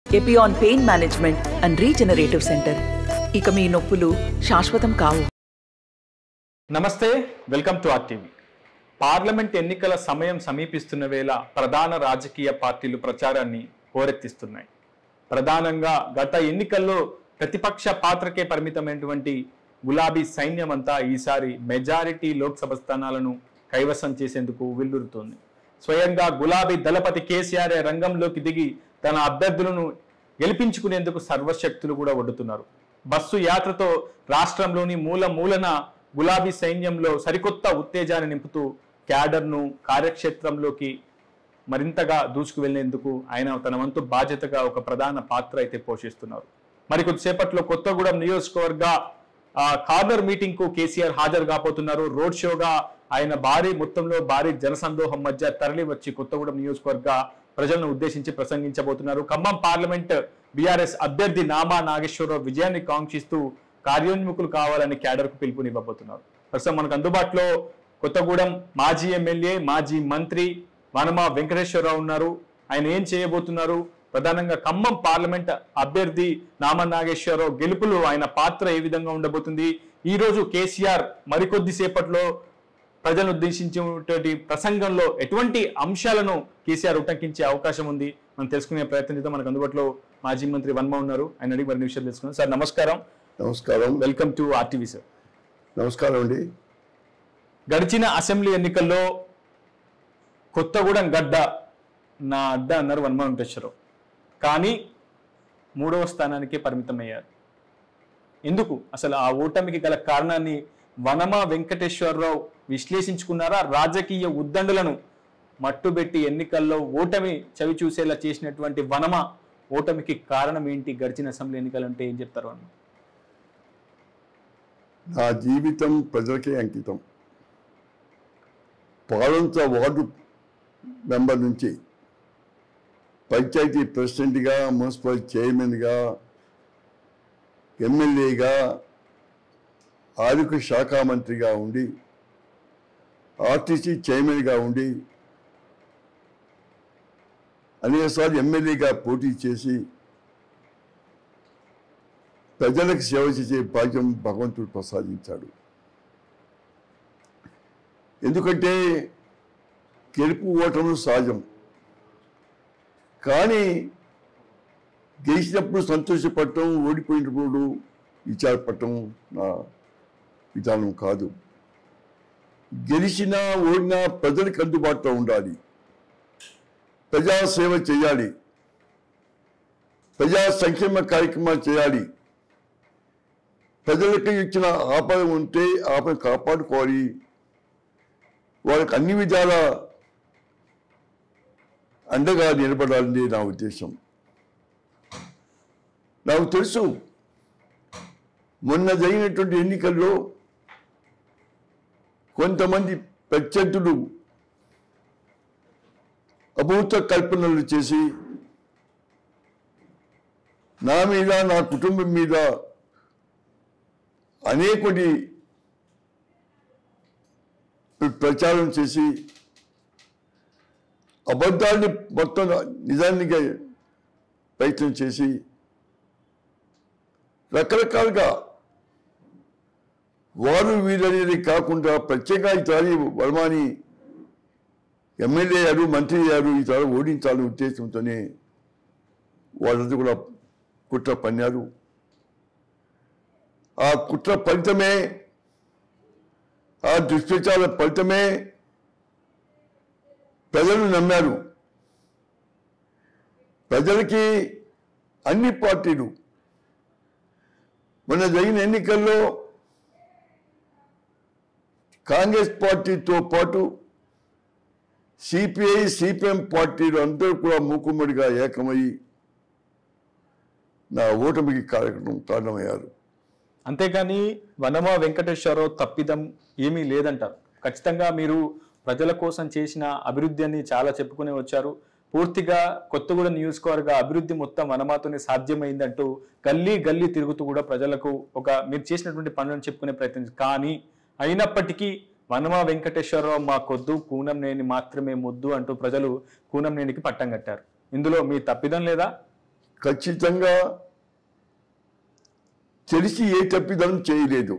Epione pain management and regenerative centre ఇక మీ నొప్పులు శాశ్వతం కావు నమస్తే welcome to R TV parliament ఎన్నికల సమయం సమీపిస్తున్న వేళ ప్రధాన రాజకీయ పార్టీలు ప్రచారాన్ని హోరెత్తిస్తున్నాయి ప్రధానంగా గత ఎన్నికల్లో ప్రతిపక్ష పాత్రకే పరిమితమైనటువంటి గులాబీ సైన్యం అంతా ఈసారి మెజారిటీ లోక్సభ స్థానాలను కైవసం చేసేందుకు విల్లురుతోంది స్వయంగా గులాబీ దళపతి కేసీఆర్ రంగంలోకి దిగి తన అభ్యర్థులను గెలిపించుకునేందుకు సర్వశక్తులు కూడా ఒడ్డుతున్నారు బస్సు యాత్రతో రాష్ట్రంలోని మూల మూలన గులాబీ సైన్యంలో సరికొత్త ఉత్తేజాన్ని నింపుతూ క్యాడర్ను కార్యక్షేత్రంలోకి మరింతగా దూసుకు వెళ్లేందుకు ఆయన తన వంతు బాధ్యతగా ఒక ప్రధాన పాత్ర అయితే పోషిస్తున్నారు మరి కొద్దిసేపట్లో కొత్తగూడెం నియోజకవర్గ ఆ, కార్నర్ మీటింగ్ కు కేసీఆర్ హాజరు కాబోతున్నారు రోడ్ షోగా ఆయన భారీ మొత్తంలో భారీ జనసందోహం మధ్య తరలి వచ్చి కొత్తగూడెం నియోజకవర్గ ప్రజలను ఉద్దేశించి ప్రసంగించబోతున్నారు ఖమ్మం పార్లమెంట్ బీఆర్ఎస్ అభ్యర్థి నామా నాగేశ్వరరావు విజయాన్ని కాంక్షిస్తూ కార్యోన్ముఖులు కావాలని క్యాడర్ కు పిలుపునివ్వబోతున్నారు ప్రస్తుతం మనకు అందుబాటులో కొత్తగూడెం మాజీ ఎమ్మెల్యే మాజీ మంత్రి వనమా వెంకటేశ్వరరావు ఉన్నారు ఆయన ఏం చేయబోతున్నారు ప్రధానంగా ఖమ్మం పార్లమెంట్ అభ్యర్థి నామా నాగేశ్వరరావు గెలుపులో ఆయన పాత్ర ఏ విధంగా ఉండబోతుంది ఈ రోజు కేసీఆర్ మరికొద్ది సేపట్లో ప్రజలను ఉద్దేశించేటువంటి ప్రసంగంలో ఎటువంటి అంశాలను కేసీఆర్ ఉటంకించే అవకాశం ఉంది మనం తెలుసుకునే ప్రయత్నం చేద్దాం మనకు అందుబాటులో మాజీ మంత్రి వన్మ ఉన్నారు ఆయన అడిగి మరిన్ని విషయాలు తెలుసుకున్నాం సార్ నమస్కారం నమస్కారం వెల్కమ్ టు ఆర్టీవీ సార్ నమస్కారం అండి గడిచిన అసెంబ్లీ ఎన్నికల్లో కొత్తగూడెం గడ్డ నా అడ్డ అన్నారు వన్మ వెంకటేశ్వరరావు కానీ మూడవ స్థానానికే పరిమితమయ్యారు ఎందుకు అసలు ఆ ఓటమికి గల కారణాన్ని వనమ వెంకటేశ్వరరావు విశ్లేషించుకున్నారా రాజకీయ ఉద్దండులను మట్టుబెట్టి ఎన్నికల్లో ఓటమి చవి చూసేలా చేసినటువంటి వనమ ఓటమికి కారణం ఏంటి గడిచిన అసెంబ్లీ ఎన్నికలు అంటే ఏం చెప్తారు అన్న నా జీవితం ప్రజలకే అంకితం పాలంత వార్డు మెంబర్ నుంచి పంచాయతీ ప్రెసిడెంట్గా మున్సిపల్ చైర్మన్గా ఎమ్మెల్యేగా ఆరోగ్య శాఖ మంత్రిగా ఉండి ఆర్టీసీ చైర్మన్గా ఉండి అనేకసార్లు ఎమ్మెల్యేగా పోటీ చేసి ప్రజలకు సేవ చేసే భాగ్యం భగవంతుడు ప్రసాదించాడు ఎందుకంటే గెలుపు ఓటములు సహజం కానీ గెలిచినప్పుడు సంతోషపడటం ఓడిపోయినప్పుడు విచారపడటం నా విధానం కాదు గెలిచినా ఓడినా ప్రజలకు అందుబాటులో ఉండాలి ప్రజాసేవ చేయాలి ప్రజా సంక్షేమ కార్యక్రమాలు చేయాలి ప్రజలకు ఇచ్చిన ఆపద ఉంటే ఆపద కాపాడుకోవాలి వాళ్ళకి అన్ని విధాల అండగా నిలబడాలని నా ఉద్దేశం నాకు తెలుసు మొన్న జరిగినటువంటి ఎన్నికల్లో కొంతమంది ప్రత్యర్థులు అభూత కల్పనలు చేసి నా మీద నా కుటుంబం మీద అనేకుడి ప్రచారం చేసి అబద్ధాన్ని మొత్తం నిజానికి ప్రయత్నం చేసి రకరకాలుగా వారు వీరనేది కాకుండా ప్రత్యేక ఈసారి వర్మాని ఎమ్మెల్యే అయ్యారు మంత్రి అయ్యారు ఈసారి ఓడించాలని ఉద్దేశంతోనే వాళ్ళందరూ కూడా కుట్ర పన్నారు ఆ కుట్ర ఫలితమే ఆ దుష్ప్రచార ఫలితమే ప్రజలు నమ్మారు ప్రజలకి అన్ని పార్టీలు మొన్న జరిగిన ఎన్నికల్లో కాంగ్రెస్ పార్టీతో పాటు సిపిఐ సిపిఎం పార్టీలు అందరూ కూడా మూకుమ్మడిగా ఏకమయ్యి నా ఓటమికి కారణం కారణమయ్యారు అంతేకాని వనమ వెంకటేశ్వరరావు తప్పిదం ఏమీ లేదంటారు ఖచ్చితంగా మీరు ప్రజల కోసం చేసిన అభివృద్ధి అని చాలా చెప్పుకునే వచ్చారు పూర్తిగా కొత్తగూడెం నియోజకవర్గ అభివృద్ధి మొత్తం వనమాతోనే సాధ్యమైందంటూ గల్లీ గల్లీ తిరుగుతూ కూడా ప్రజలకు ఒక మీరు చేసినటువంటి పనులను చెప్పుకునే ప్రయత్నం చేశారు. కానీ అయినప్పటికీ వనమ వెంకటేశ్వరరావు మా కొద్దు కూనంనేని మాత్రమే ముద్దు అంటూ ప్రజలు కూనంనేనికి పట్టం కట్టారు ఇందులో మీ తప్పిదం లేదా ఖచ్చితంగా తెలిసి ఏ తప్పిదం చేయలేదు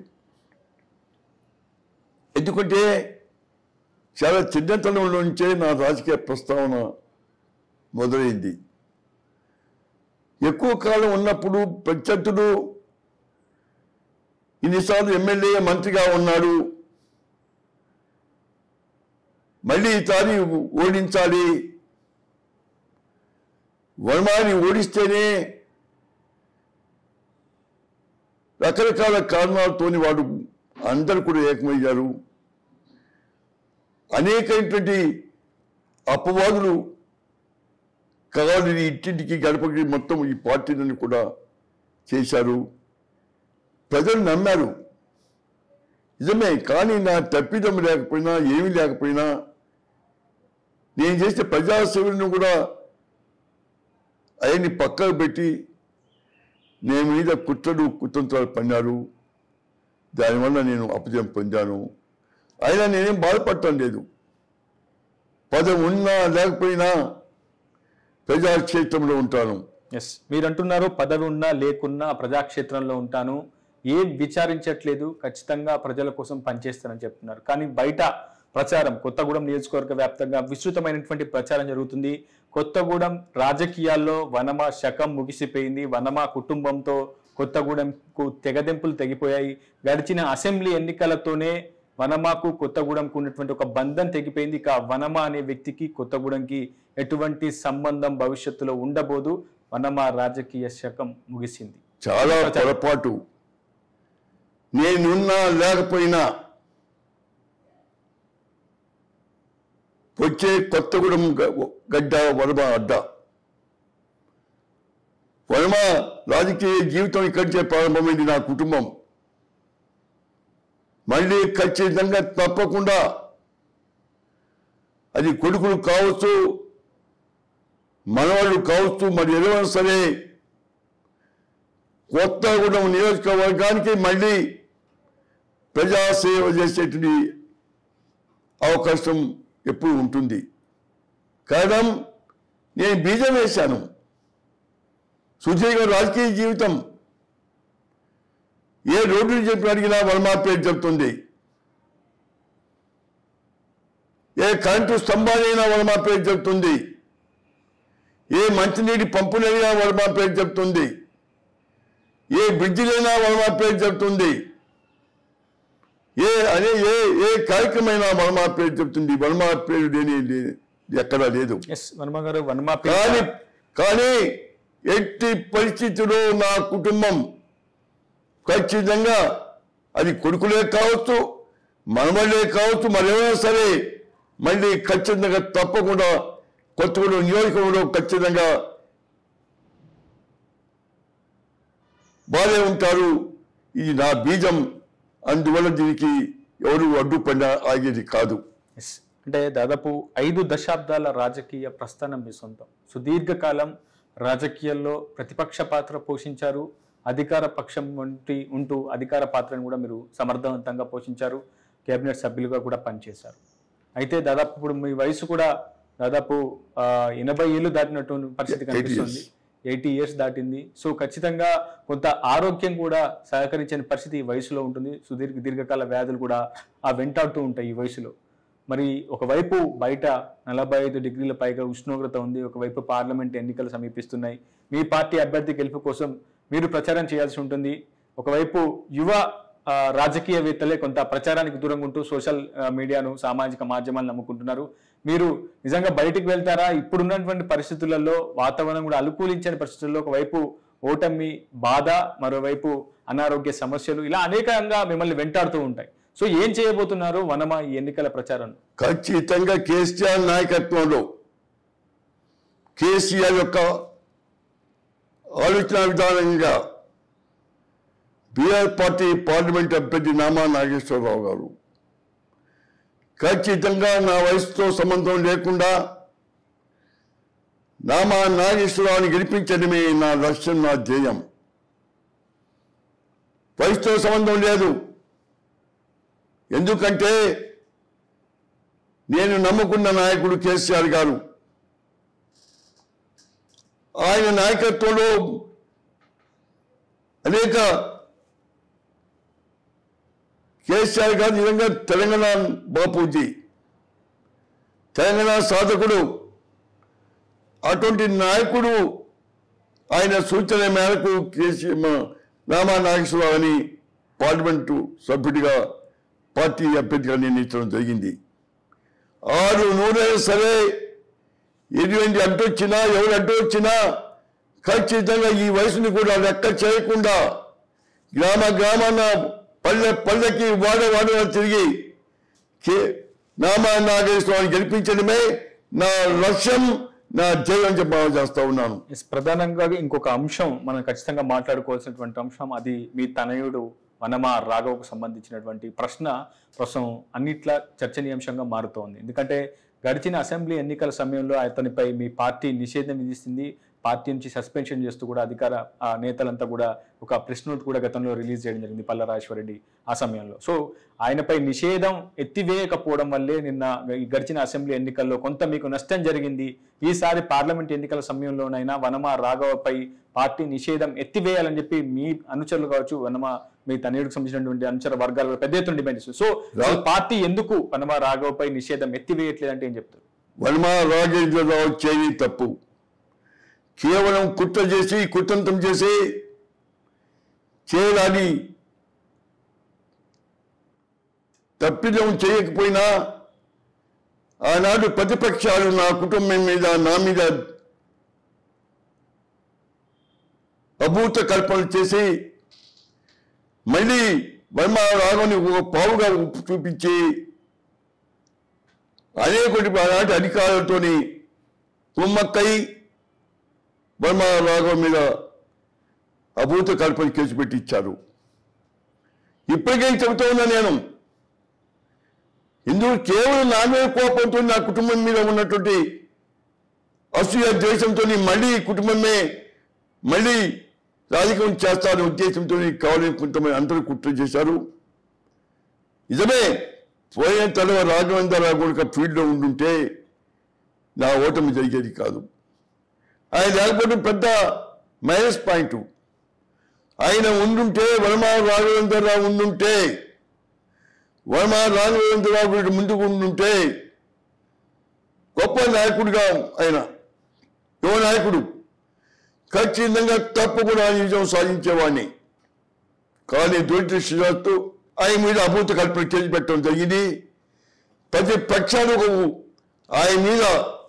ఎందుకంటే చాలా చిన్నతనంలో నుంచే నా రాజకీయ ప్రస్తావన మొదలైంది ఎక్కువ కాలం ఉన్నప్పుడు ప్రత్యర్థుడు ఇన్నిసార్లు ఎమ్మెల్యే మంత్రిగా ఉన్నాడు మళ్ళీ ఈసారి ఓడించాలి వర్మాని ఓడిస్తేనే రకరకాల కారణాలతోని వాడు అందరూ కూడా ఏకమయ్యారు అనేకమైనటువంటి అపవాదులు కావాలని ఇంటింటికి గడపకి మొత్తం ఈ పార్టీలను కూడా చేశారు ప్రజలు నమ్మారు నిజమే కానీ నా తప్పిదం లేకపోయినా ఏమీ లేకపోయినా నేను చేసే ప్రజాసేవలను కూడా అవన్నీ పక్కకు పెట్టి నేను మీద కుట్రలు కుతంత్రాలు పన్నారు దానివల్ల నేను అపజయం పొందాను అయినా నేనేం బాధపడటం లేదు పదవి ఉన్నా లేకపోయినా ప్రజాక్షేత్రంలో ఉంటాను ఎస్ మీరు అంటున్నారు పదవి ఉన్నా లేకున్నా ప్రజాక్షేత్రంలో ఉంటాను ఏం విచారించట్లేదు ఖచ్చితంగా ప్రజల కోసం పనిచేస్తానని చెప్తున్నారు కానీ బయట ప్రచారం కొత్తగూడెం నియోజకవర్గ వ్యాప్తంగా విస్తృతమైనటువంటి ప్రచారం జరుగుతుంది కొత్తగూడెం రాజకీయాల్లో వనమ శకం ముగిసిపోయింది వనమ కుటుంబంతో కొత్తగూడెంకు తెగదెంపులు తెగిపోయాయి గడిచిన అసెంబ్లీ ఎన్నికలతోనే వనమాకు కొత్తగూడెంకు ఉన్నటువంటి ఒక బంధం తెగిపోయింది ఇక వనమ అనే వ్యక్తికి కొత్తగూడెంకి ఎటువంటి సంబంధం భవిష్యత్తులో ఉండబోదు వనమ రాజకీయ శకం ముగిసింది చాలా పొరపాటు నేనున్నా లేకపోయినా వచ్చే కొత్తగూడెం గ- గడ్డ వనమ అడ్డ వనమ రాజకీయ జీవితం ఇక్కడి నుంచే ప్రారంభమైంది నా కుటుంబం మళ్ళీ ఖచ్చితంగా తప్పకుండా అది కొడుకులు కావచ్చు మనవాళ్ళు కావచ్చు మరి ఎవరైనా సరే కొత్తగూడెం నియోజకవర్గానికి మళ్ళీ ప్రజాసేవ చేసేటువంటి అవకాశం ఎప్పుడు ఉంటుంది కారణం నేను బీజం వేశాను సుదీర్ఘ రాజకీయ జీవితం ఏ రోడ్డు చెప్పి అడిగినా వర్మా పేరు చెప్తుంది ఏ కరెంటు స్తంభాలైనా వర్మా పేరు చెప్తుంది ఏ మంచినీటి పంపులైనా వర్మా పేరు చెప్తుంది ఏ బ్రిడ్జిలైనా వర్మా పేరు చెప్తుంది ఏ అనే ఏ ఏ కార్యక్రమైనా వర్మా పేరు చెప్తుంది వర్మా పేరు లేని లే- ఎక్కడా లేదు ఎస్ వనమ గారు వనమ పేరు కానీ కానీ ఎట్టి పరిస్థితిలో నా కుటుంబం ఖచ్చితంగా అది కొడుకులే కావచ్చు మనమలే కావచ్చు మరెవరైనా సరే మళ్ళీ ఖచ్చితంగా తప్పకుండా కొత్తగూడెం నియోజకవర్గంలో ఖచ్చితంగా బాగా ఉంటారు ఇది నా బీజం అందువల్ల దీనికి ఎవరు అడ్డుపడినా ఆగేది కాదు ఎస్ అంటే దాదాపు ఐదు దశాబ్దాల రాజకీయ ప్రస్థానం మీ సొంతం సుదీర్ఘకాలం రాజకీయాల్లో ప్రతిపక్ష పాత్ర పోషించారు అధికార పక్షం వంటి ఉంటూ అధికార పాత్రను కూడా మీరు సమర్థవంతంగా పోషించారు కేబినెట్ సభ్యులుగా కూడా పనిచేశారు అయితే దాదాపు ఇప్పుడు మీ వయసు కూడా దాదాపు ఆ, ఎనభై ఏళ్ళు దాటినట్టు పరిస్థితి 80 కనిపిస్తుంది years. ఎయిటీ ఇయర్స్ దాటింది సో ఖచ్చితంగా కొంత ఆరోగ్యం కూడా సహకరించని పరిస్థితి ఈ వయసులో ఉంటుంది సుదీర్ఘ దీర్ఘకాల వ్యాధులు కూడా ఆ వెంటాడుతూ ఉంటాయి ఈ వయసులో మరి ఒకవైపు బయట నలభై ఐదు డిగ్రీల పైగా ఉష్ణోగ్రత ఉంది ఒకవైపు పార్లమెంట్ ఎన్నికలు సమీపిస్తున్నాయి మీ పార్టీ అభ్యర్థి గెలుపు కోసం మీరు ప్రచారం చేయాల్సి ఉంటుంది ఒకవైపు యువ ఆ, రాజకీయవేత్తలే కొంత ప్రచారానికి దూరంగా ఉంటూ సోషల్ ఆ, మీడియాను సామాజిక మాధ్యమాలను నమ్ముకుంటున్నారు మీరు నిజంగా బయటికి వెళ్తారా ఇప్పుడున్నటువంటి పరిస్థితులలో వాతావరణం కూడా అనుకూలించని పరిస్థితుల్లో ఒకవైపు ఓటమి బాధ మరోవైపు అనారోగ్య సమస్యలు ఇలా అనేకంగా మిమ్మల్ని వెంటాడుతూ ఉంటాయి సో ఏం చేయబోతున్నారు వనమా ఈ ఎన్నికల ప్రచారం ఖచ్చితంగా కేసీఆర్ నాయకత్వంలో కేసీఆర్ యొక్క ఆలోచన విధానంగా బీఆర్ పార్టీ పార్లమెంట్ అభ్యర్థి నామా నాగేశ్వరరావు గారు ఖచ్చితంగా నా వయసుతో సంబంధం లేకుండా నామా నాగేశ్వరరావుని గెలిపించడమే నా లక్ష్యం నా ధ్యేయం వయసుతో సంబంధం లేదు ఎందుకంటే నేను నమ్ముకున్న నాయకుడు కేసీఆర్ గారు ఆయన నాయకత్వంలో అనేక కేసీఆర్ గారు నిజంగా తెలంగాణ బాపూజీ తెలంగాణ సాధకుడు అటువంటి నాయకుడు ఆయన సూచన మేరకు కేసీ మ- రామా నాగేశ్వరరావు అని పార్లమెంటు సభ్యుడిగా పార్టీ అభ్యర్థిగా నిర్ణయించడం జరిగింది ఆరు నూరైనా సరే ఎటువంటి అడ్డు వచ్చినా ఎవరు అడ్డు వచ్చినా ఖచ్చితంగా ఈ వయసుని కూడా లెక్క చేయకుండా గ్రామ గ్రామాన పల్లె పల్లెకి వాడ వాడ తిరిగి కే- నామా నాగేశ్వరాన్ని గెలిపించడమే నా లక్ష్యం నా జయం చెప్పి భావన చేస్తా ఉన్నాను ఎస్ ప్రధానంగా ఇంకొక అంశం మనం ఖచ్చితంగా మాట్లాడుకోవాల్సినటువంటి అంశం అది మీ తనయుడు వనమా రాఘవకు సంబంధించినటువంటి ప్రశ్న ప్రస్తుతం అన్నిట్లా చర్చనీయాంశంగా మారుతోంది ఎందుకంటే గడిచిన అసెంబ్లీ ఎన్నికల సమయంలో అతనిపై మీ పార్టీ నిషేధం విధిస్తుంది పార్టీ నుంచి సస్పెన్షన్ చేస్తూ కూడా అధికార ఆ, నేతలంతా కూడా ఒక ప్రెస్ నోట్ కూడా గతంలో రిలీజ్ చేయడం జరిగింది పల్ల రెడ్డి ఆ సమయంలో సో ఆయనపై నిషేధం ఎత్తివేయకపోవడం వల్లే నిన్న ఈ గడిచిన అసెంబ్లీ ఎన్నికల్లో కొంత మీకు నష్టం జరిగింది ఈసారి పార్లమెంట్ ఎన్నికల సమయంలోనైనా వనమ రాఘవపై పార్టీ నిషేధం ఎత్తివేయాలని చెప్పి మీ అనుచరులు కావచ్చు వనమ మీ తనయుడికి సంబంధించినటువంటి అనుచర వర్గాలు పెద్ద ఎత్తున డిమాండ్ చేస్తారు సో అసలు పార్టీ ఎందుకు వనమ రాఘవపై నిషేధం ఎత్తివేయట్లేదంటే ఏం చెప్తారు వర్మ రాజేంద్రరావు చేయని తప్పు కేవలం కుట్ర చేసి కుతంత్రం చేసి చేయాలని తప్పిదం చేయకపోయినా ఆనాడు ప్రతిపక్షాలు నా కుటుంబం మీద నా మీద అభూత కల్పనలు చేసి మళ్ళీ వర్మ రాఘవని ఒక పావుగా ఉప్పు చూపించి అనేకటి ఆనాటి అధికారులతోని కుమ్మక్కై వర్మ రాఘవ మీద అభూత కల్పన కేసు పెట్టి ఇచ్చారు ఇప్పటికే చెబుతూ ఉన్నా నేను ఇందుకు కేవలం నా మీద కోపంతో నా కుటుంబం మీద ఉన్నటువంటి అసూయ ద్వేషంతో మళ్ళీ కుటుంబమే మళ్ళీ రాజకీయం చేస్తారనే ఉద్దేశంతో కావాలని కొంతమంది అందరూ కుట్ర చేశారు నిజమే పోయిన తర్వాత రాఘవేంద్రరావు కూడా ఫీల్డ్లో ఉండుంటే నా ఓటమి జరిగేది కాదు ఆయన లేకపోతే పెద్ద మైనస్ పాయింట్ ఆయన ఉండుంటే వర్మ రాఘవేంద్రరావు ఉండుంటే వర్మ రాఘవేంద్రరావు గురించి ముందుకు ఉండుంటే గొప్ప నాయకుడిగా ఆయన యువ నాయకుడు ఖచ్చితంగా తప్పకుండా విజయం సాధించేవాడిని కానీ దురదృష్టవస్తు ఆయన మీద అభూత కల్పన కేసు పెట్టడం జరిగింది ప్రతి పక్షాలకు ఆయన మీద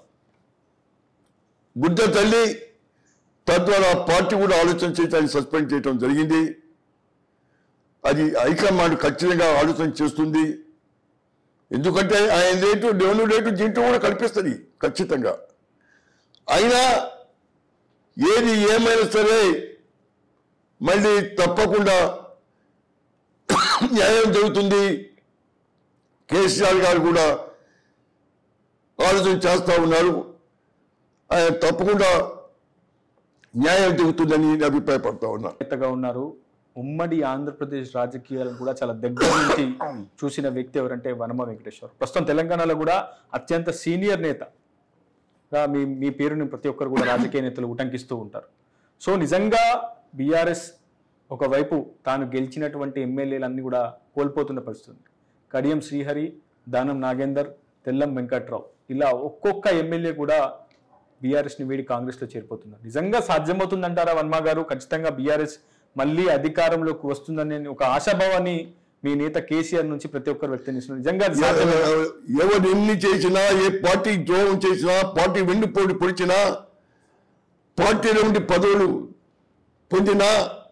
బుద్ధ తల్లి తద్వారా పార్టీ కూడా ఆలోచన చేయడానికి సస్పెండ్ చేయడం జరిగింది అది హైకమాండ్ ఖచ్చితంగా ఆలోచన చేస్తుంది ఎందుకంటే ఆయన రేటు డెవెన్యూ రేటు దీంట్లో కూడా కల్పిస్తుంది ఖచ్చితంగా అయినా ఏది ఏమైనా సరే మళ్ళీ తప్పకుండా న్యాయం జరుగుతుంది కేసీఆర్ గారు కూడా ఆలోచన చేస్తూ ఉన్నారు ఆయన తప్పకుండా న్యాయం జరుగుతుందని నేను అభిప్రాయపడతా ఉన్నా నేతగా ఉన్నారు ఉమ్మడి ఆంధ్రప్రదేశ్ రాజకీయాలను కూడా చాలా దగ్గర నుంచి చూసిన వ్యక్తి ఎవరంటే వనమ వెంకటేశ్వర ప్రస్తుతం తెలంగాణలో కూడా అత్యంత సీనియర్ నేత గా మీ మీ పేరుని ప్రతి ఒక్కరు కూడా రాజకీయ నేతలు ఉటంకిస్తూ ఉంటారు సో నిజంగా బీఆర్ఎస్ ఒకవైపు తాను గెలిచినటువంటి ఎమ్మెల్యేలన్నీ కూడా కోల్పోతున్న పరిస్థితి ఉంది కడియం శ్రీహరి దానం నాగేందర్ తెల్లం వెంకట్రావు ఇలా ఒక్కొక్క ఎమ్మెల్యే కూడా బీఆర్ఎస్ ని వీడి కాంగ్రెస్ లో చేరిపోతున్నారు నిజంగా సాధ్యమవుతుందంటారా వర్మ గారు ఖచ్చితంగా బీఆర్ఎస్ మళ్ళీ అధికారంలోకి వస్తుందని ఒక ఆశాభావాన్ని మీ నేత కేసీఆర్ నుంచి ప్రతి ఒక్కరు వ్యక్తం చేస్తున్నారు నిజంగా అది సాధ్యమే ఎవరు ఎన్ని చేసినా ఏ పార్టీ ద్రోహం చేసినా పార్టీ వెండిపోటు పొడిచినా పార్టీలో ఉండి పదవులు పొందినా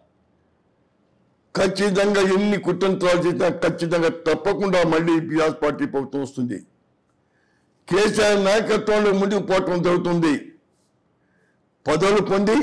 ఖచ్చితంగా ఎన్ని కుతంత్రాలు చేసినా ఖచ్చితంగా తప్పకుండా మళ్ళీ బీఆర్ పార్టీ ప్రభుత్వం వస్తుంది కేసీఆర్ నాయకత్వంలో ముందుకు పోవటం జరుగుతుంది పదవులు పొంది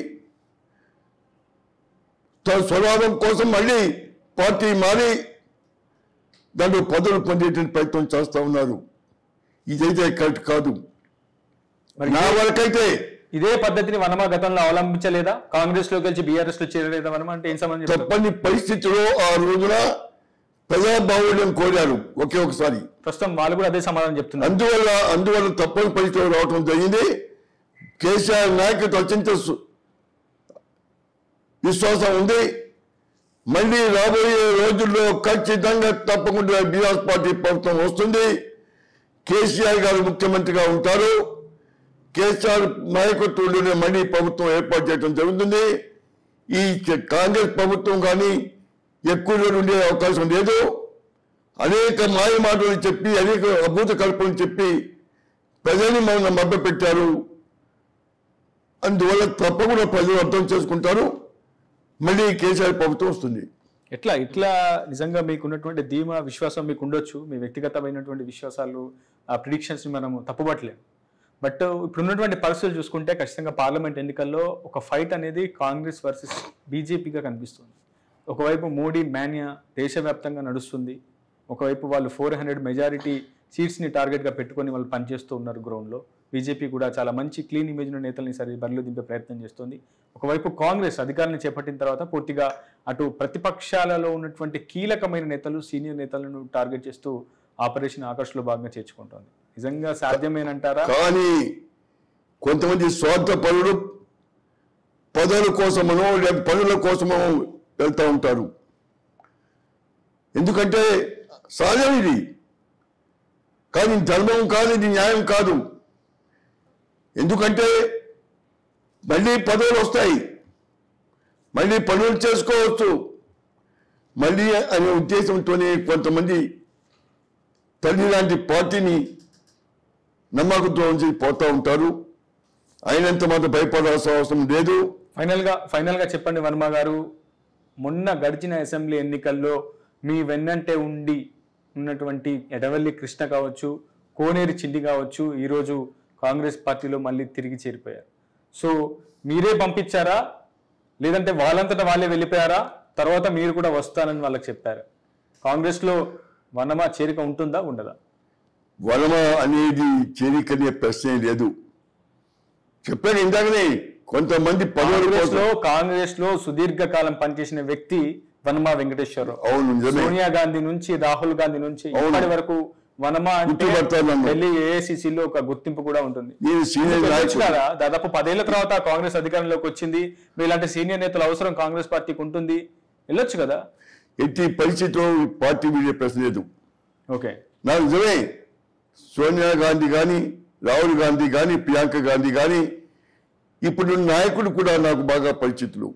తన స్వలాభం కోసం మళ్ళీ పార్టీ మారి దాంట్లో పదవులు పొందేటువంటి ప్రయత్నం చేస్తా ఉన్నారు ఇదైతే కరెక్ట్ కాదు మరి నా వరకైతే ఇదే పద్ధతిని వనమ గతంలో అవలంబించలేదా కాంగ్రెస్ లోకి వచ్చి బీఆర్ఎస్ లో చేరలేదా వనమ అంటే ఏం సంబంధం చెప్తారు? తప్పని పరిస్థితిలో ఆ రోజున ప్రజాబాహుళ్యం కోరారు ఒకే ఒకసారి ప్రస్తుతం వాళ్ళు కూడా అదే సమాధానం చెప్తున్నారు అందువల్ల అందువల్ల తప్పని పరిస్థితిలో రావటం జరిగింది కేసీఆర్ నాయకత్వం అత్యంత సు- విశ్వాసం ఉంది మళ్ళీ రాబోయే రోజుల్లో ఖచ్చితంగా తప్పకుండా బీఆర్ఎస్ పార్టీ ప్రభుత్వం వస్తుంది కేసీఆర్ గారు ముఖ్యమంత్రిగా ఉంటారు కేసీఆర్ నాయకత్వంలోనే మళ్ళీ ప్రభుత్వం ఏర్పాటు చేయడం జరుగుతుంది ఈ క- కాంగ్రెస్ ప్రభుత్వం కానీ ఎక్కువ రోజులు ఉండే అవకాశం లేదు అనేక మాయ మాటలు చెప్పి అనేక అభూత కల్పనలు చెప్పి ప్రజల్ని మనం మభ్య పెట్టారు అందువల్ల తప్పకుండా ప్రజలు అర్థం చేసుకుంటారు మళ్ళీ కేసీఆర్ ప్రభుత్వం వస్తుంది ఎట్లా ఇట్లా నిజంగా మీకు ఉన్నటువంటి ధీమా విశ్వాసం మీకు ఉండొచ్చు మీ వ్యక్తిగతమైనటువంటి విశ్వాసాలు ఆ ప్రిడిక్షన్స్ మనం తప్పుపట్టలేము బట్ ఇప్పుడు ఉన్నటువంటి పరిస్థితులు చూసుకుంటే ఖచ్చితంగా పార్లమెంట్ ఎన్నికల్లో ఒక ఫైట్ అనేది కాంగ్రెస్ వర్సెస్ బీజేపీగా కనిపిస్తుంది ఒకవైపు మోడీ మాన్యా దేశవ్యాప్తంగా నడుస్తుంది ఒకవైపు వాళ్ళు ఫోర్ హండ్రెడ్ మెజారిటీ సీట్స్ని టార్గెట్గా పెట్టుకొని వాళ్ళు పనిచేస్తూ ఉన్నారు గ్రౌండ్లో బీజేపీ కూడా చాలా మంచి క్లీన్ ఇమేజ్ ఉన్న నేతల్ని సరి బరిలో దింపే ప్రయత్నం చేస్తుంది ఒకవైపు కాంగ్రెస్ అధికారాన్ని చేపట్టిన తర్వాత పూర్తిగా అటు ప్రతిపక్షాలలో ఉన్నటువంటి కీలకమైన నేతలు సీనియర్ నేతలను టార్గెట్ చేస్తూ ఆపరేషన్ ఆకర్ష్లో భాగంగా చేర్చుకుంటోంది నిజంగా సాధ్యమేనంటారా కానీ కొంతమంది స్వార్థ పనులు పదవుల కోసమనో లేక పనుల కోసమో వెళ్తూ ఉంటారు ఎందుకంటే సహజం ఇది కానీ ధర్మం కాదు ఇది న్యాయం కాదు ఎందుకంటే మళ్ళీ పదవులు వస్తాయి మళ్ళీ పనులు చేసుకోవచ్చు మళ్ళీ అనే ఉద్దేశంతోనే కొంతమంది తల్లి లాంటి పార్టీని నమ్మకంతో ఉంచి పోతూ ఉంటారు అయినంత మాత్రం భయపడాల్సిన అవసరం లేదు ఫైనల్గా ఫైనల్గా చెప్పండి వర్మ గారు మొన్న గడిచిన అసెంబ్లీ ఎన్నికల్లో మీ వెన్నంటే ఉండి ఉన్నటువంటి ఎడవల్లి కృష్ణ కావచ్చు కోనేరు చిన్ని కావచ్చు ఈరోజు కాంగ్రెస్ పార్టీలో మళ్ళీ తిరిగి చేరిపోయారు సో మీరే పంపించారా లేదంటే వాళ్ళంతటా వాళ్ళే వెళ్ళిపోయారా తర్వాత మీరు కూడా వస్తానని వాళ్ళకి చెప్పారు కాంగ్రెస్లో వనమా చేరిక ఉంటుందా ఉండదా వనమ అనేది చేరికనే ప్రశ్నే లేదు చెప్పాను ఇందాకనే కొంతమంది పదవుల కాంగ్రెస్ కోసం లో కాంగ్రెస్ లో సుదీర్ఘ కాలం పనిచేసిన వ్యక్తి వనమా వెంకటేశ్వరరావు అవును నిజమే సోనియా గాంధీ నుంచి రాహుల్ గాంధీ నుంచి అవును. ఇప్పటి వరకు వనమా అంటే గుర్తుపడతాను నన్ను. ఢిల్లీ AICC లో ఒక గుర్తింపు కూడా ఉంటుంది నేను సీనియర్ వెళ్ళొచ్చు నాయకుడు కదా దాదాపు పదేళ్ల తర్వాత కాంగ్రెస్ అధికారంలోకి వచ్చింది మీలాంటి సీనియర్ నేతల అవసరం కాంగ్రెస్ పార్టీకి ఉంటుంది వెళ్ళొచ్చు కదా ఎట్టి పరిస్థితిలో ఈ పార్టీ వీడే ప్రశ్న లేదు ఓకే నాకు నిజమే సోనియా గాంధీ కానీ రాహుల్ గాంధీ కానీ ప్రియాంక గాంధీ కానీ ఇప్పుడు నాయకులు కూడా నాకు బాగా పరిచితులు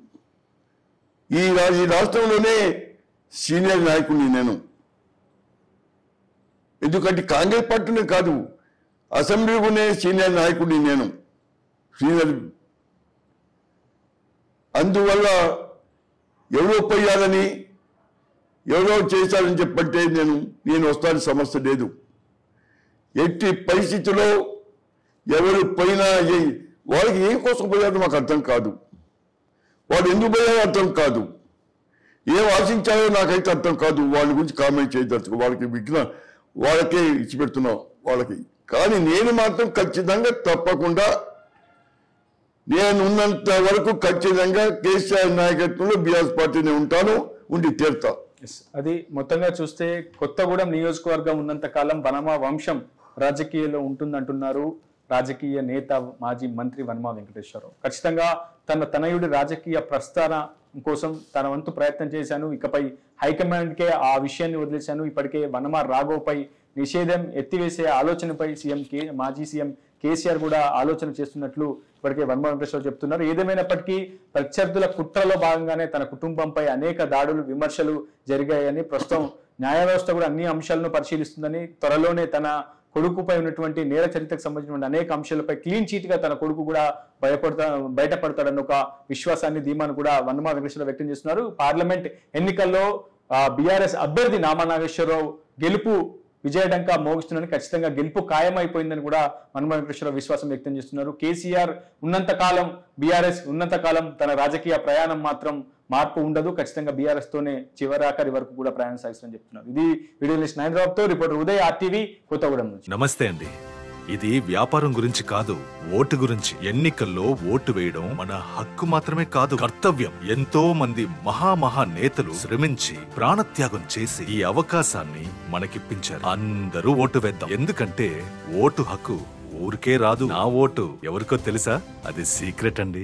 ఈ రా- ఈ రాష్ట్రంలోనే సీనియర్ నాయకుడిని నేను ఎందుకంటే కాంగ్రెస్ పార్టీనే కాదు అసెంబ్లీలోనే సీనియర్ నాయకుడిని నేను సీనియర్ అందువల్ల ఎవరో పోయాలని ఎవరో చేశారని చెప్పంటే నేను నేను వస్తాను సమస్య లేదు ఎట్టి పరిస్థితిలో ఎవరు పోయినా ఏ- వాళ్ళకి ఏం కోసం పోయారో మాకు అర్థం కాదు వాళ్ళు ఎందుకు పోయారో అర్థం కాదు ఏం ఆశించారో నాకైతే అర్థం కాదు వాళ్ళ గురించి కామెంట్ చేయదలుచుకో వాళ్ళకి విఘ్న వాళ్ళకే ఇచ్చిపెడుతున్నాం వాళ్ళకి కానీ నేను మాత్రం ఖచ్చితంగా తప్పకుండా నేను ఉన్నంత వరకు ఖచ్చితంగా కేసీఆర్ నాయకత్వంలో బీఆర్ఎస్ పార్టీని ఉంటాను ఉండి తీరుతా Yes. అది మొత్తంగా చూస్తే కొత్తగూడెం నియోజకవర్గం ఉన్నంత కాలం వనమా వంశం రాజకీయాల్లో ఉంటుందంటున్నారు రాజకీయ నేత మాజీ మంత్రి వనమా వెంకటేశ్వరరావు ఖచ్చితంగా తన తనయుడి రాజకీయ ప్రస్థాన కోసం తన వంతు ప్రయత్నం చేశాను ఇకపై హైకమాండ్కే ఆ విషయాన్ని వదిలేశాను ఇప్పటికే వనమా రాఘవ్పై నిషేధం ఎత్తివేసే ఆలోచనపై సీఎం కే మాజీ సీఎం కేసీఆర్ కూడా ఆలోచన చేస్తున్నట్లు ఇప్పటికే వర్మ వెంకటేశ్వర చెప్తున్నారు ఏదేమైనప్పటికీ ప్రత్యర్థుల కుట్రలో భాగంగానే తన కుటుంబంపై అనేక దాడులు విమర్శలు జరిగాయని ప్రస్తుతం న్యాయ వ్యవస్థ కూడా అన్ని అంశాలను పరిశీలిస్తుందని త్వరలోనే తన కొడుకుపై ఉన్నటువంటి నేర చరిత్రకు సంబంధించిన అనేక అంశాలపై క్లీన్ చీట్ గా తన కొడుకు కూడా భయపడతా బయటపడతాడన్న ఒక విశ్వాసాన్ని ధీమాను కూడా వన్నమా వెంకటేశ్వర వ్యక్తం చేస్తున్నారు పార్లమెంట్ ఎన్నికల్లో బీఆర్ఎస్ అభ్యర్థి నామా నాగేశ్వరరావు గెలుపు విజయడంకా మోగిస్తుందని ఖచ్చితంగా గెలుపు ఖాయమైపోయిందని కూడా హనుమ వెంకటేశ్వర విశ్వాసం వ్యక్తం చేస్తున్నారు కేసీఆర్ ఉన్నంత కాలం బీఆర్ఎస్ ఉన్నంత కాలం తన రాజకీయ ప్రయాణం మాత్రం మార్పు ఉండదు ఖచ్చితంగా బీఆర్ఎస్ తోనే చివరాఖరి వరకు కూడా ప్రయాణం సాగిస్తుందని చెప్తున్నారు ఇది వీడియో లిస్ట్ నైన్ రిపోర్టర్ ఉదయ్ ఆర్టీవీ కొత్తగూడెం నుంచి నమస్తే అండి ఇది వ్యాపారం గురించి కాదు ఓటు గురించి ఎన్నికల్లో ఓటు వేయడం మన హక్కు మాత్రమే కాదు కర్తవ్యం ఎంతో మంది మహామహా నేతలు శ్రమించి ప్రాణత్యాగం చేసి ఈ అవకాశాన్ని మనకిప్పించారు అందరూ ఓటు వేద్దాం ఎందుకంటే ఓటు హక్కు ఊరికే రాదు నా ఓటు ఎవరికో తెలుసా అది సీక్రెట్ అండి